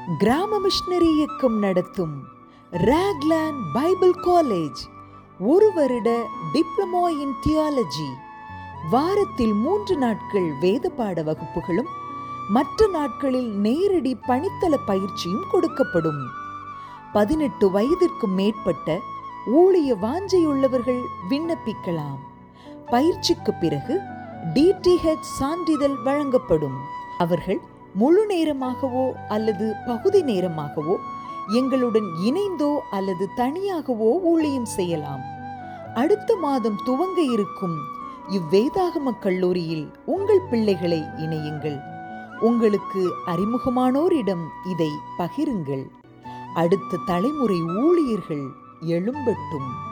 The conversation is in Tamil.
கிராம மிஷனரி இயக்கம் நடத்தும் ராக்லாண்ட் பைபிள் காலேஜ் ஒரு வருட டிப்ளமோ இன் தியாலஜி வாரத்தில் மூன்று நாட்கள் வேத பாட வகுப்புகளும் மற்ற நாட்களில் நேரடி பணித்தள பயிற்சியும் கொடுக்கப்படும் பதினெட்டு வயதிற்கும் மேற்பட்ட ஊழிய வாஞ்சையுள்ளவர்கள் விண்ணப்பிக்கலாம் பயிற்சிக்கு பிறகு டிடிஹெச் சான்றிதழ் வழங்கப்படும் அவர்கள் முழு நேரமாகவோ அல்லது பகுதி நேரமாகவோ எங்களுடன் இணைந்தோ அல்லது தனியாகவோ ஊழியம் செய்யலாம் அடுத்த மாதம் துவங்க இருக்கும் இவ்வேதாகம கல்லூரியில் உங்கள் பிள்ளைகளை இணையுங்கள் உங்களுக்கு அறிமுகமானோரிடம் இதை பகிருங்கள் அடுத்த தலைமுறை ஊழியர்கள் எழும்பட்டும்